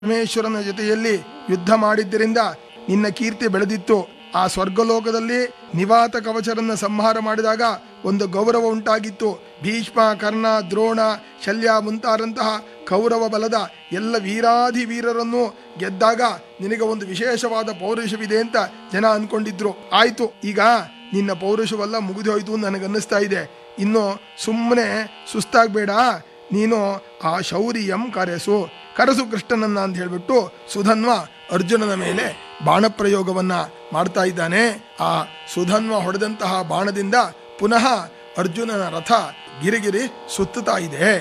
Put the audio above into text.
ಪರಮೇಶ್ವರನ ಜೊತೆಯಲ್ಲಿ ಯುದ್ಧ ಮಾಡಿದ್ದರಿಂದ ನಿನ್ನ ಕೀರ್ತಿ ಬೆಳೆದಿತ್ತು ಆ ಸ್ವರ್ಗಲೋಕದಲ್ಲಿ ನಿವಾತ ಕವಚರನ್ನ ಸಂಹಾರ ಮಾಡಿದಾಗ ಒಂದು ಗೌರವ ಉಂಟಾಗಿತ್ತು ಭೀಷ್ಮ ಕರ್ಣ ದ್ರೋಣ ಶಲ್ಯ ಮುಂತಾದಂತಹ ಕೌರವ ಬಲದ ಎಲ್ಲ ವೀರಾಧಿ ವೀರರನ್ನು ಗೆದ್ದಾಗ ನಿನಗೆ ಒಂದು ವಿಶೇಷವಾದ ಪೌರುಷವಿದೆ ಅಂತ ಜನ ಅನ್ಕೊಂಡಿದ್ರು ಆಯ್ತು ಈಗ ನಿನ್ನ ಪೌರುಷವೆಲ್ಲ ಮುಗಿದು ಹೋಯ್ತು ಅಂತ ನನಗನ್ನಿಸ್ತಾ ಇದೆ ಇನ್ನು ಸುಮ್ಮನೆ ಸುಸ್ತಾಗಬೇಡ ನೀನು ಆ ಶೌರ್ಯಂ ಕರೆಸು ಕರೆಸು ಕೃಷ್ಣನನ್ನ ಅಂತ ಹೇಳ್ಬಿಟ್ಟು ಸುಧನ್ವ ಅರ್ಜುನನ ಮೇಲೆ ಬಾಣಪ್ರಯೋಗವನ್ನ ಮಾಡ್ತಾ ಇದ್ದಾನೆ ಆ ಸುಧನ್ವ ಹೊಡೆದಂತಹ ಬಾಣದಿಂದ ಪುನಃ ಅರ್ಜುನನ ರಥ ಗಿರಿಗಿರಿ ಸುತ್ತುತ್ತಾ ಇದೆ